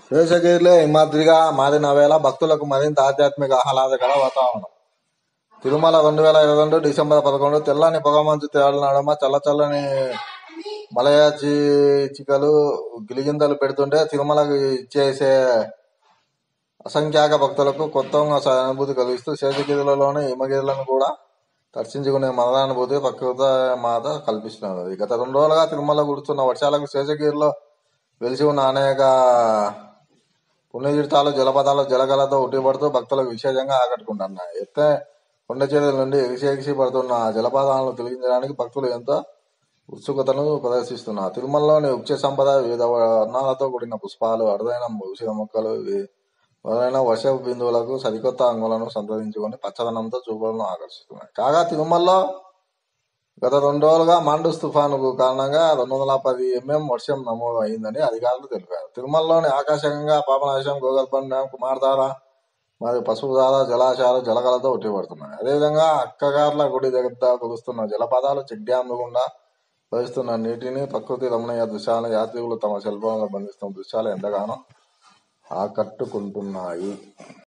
శేషగిరిలో హిమాద్రిగా మారిన వేళ భక్తులకు మరింత ఆధ్యాత్మిక ఆహ్లాదకర వాతావరణం తిరుమల రెండు వేల ఇరవై రెండు డిసెంబర్ పదకొండు తెల్లని పొగమంచు తేళ్ల నడుమ చల్ల చల్లని మలయ చి- చికలు గిలిగింతలు పెడుతుంటే తిరుమలకు ఇచ్చేసే అసంఖ్యాక భక్తులకు కొత్త అనుభూతి కలిగిస్తూ శేషగిరిలలోని హిమగిరులను కూడా దర్శించుకునే మదనానుభూతి ప్రకృతి మాత కల్పిస్తున్నది గత రెండు రోజులుగా తిరుమల కురుస్తున్న వర్షాలకు శేషగిరిలో వెలిసి ఉన్న అనేక పుణ్యతీర్థాలు జలపాతాలు జలగలతో ఉట్టిపడుతూ భక్తులకు విశేషంగా ఆకట్టుకుంటున్నాయి ఎత్తే కొండ చర్యల నుండి ఎగిసి ఎగిసి పడుతున్న జలపాతాలను తొలగించడానికి భక్తులు ఎంతో ఉత్సుకతను ప్రదర్శిస్తున్నారు తిరుమలలోని వృక్ష సంపద వివిధ వర్ణాలతో కూడిన పుష్పాలు అరుదైన ఔషధ మొక్కలు వి- మొదలైన వర్షపు బిందువులకు సరికొత్త అంగులను సంతరించుకొని పచ్చదనంతో చూపులను ఆకర్షిస్తున్నాయి కాగా తిరుమలలో గత రెండు రోజులుగా మాండూస్ తుఫాను కారణంగా రెండు వందల పది ఎంఎం వర్షం నమోదు అయిందని అధికారులు తెలిపారు తిరుమలలోని ఆకాశంగా పాపనాశం గోగల్పన్ డ్యాం కుమారధార మరియు పసుపుధార జలాశయాలు జలకలతో ఉట్టిపడుతున్నాయి అదేవిధంగా అక్కగార్ల గుడి దగ్గర కురుస్తున్న జలపాతాలు చెక్ డ్యాం గుండా ప్రవహిస్తున్న నీటిని ప్రకృతి రమణీయ దృశ్యాలను యాత్రికులు తమ సెల్ ఫోన్లో బంధిస్తున్న దృశ్యాలు ఎంతగానో ఆకట్టుకుంటున్నాయి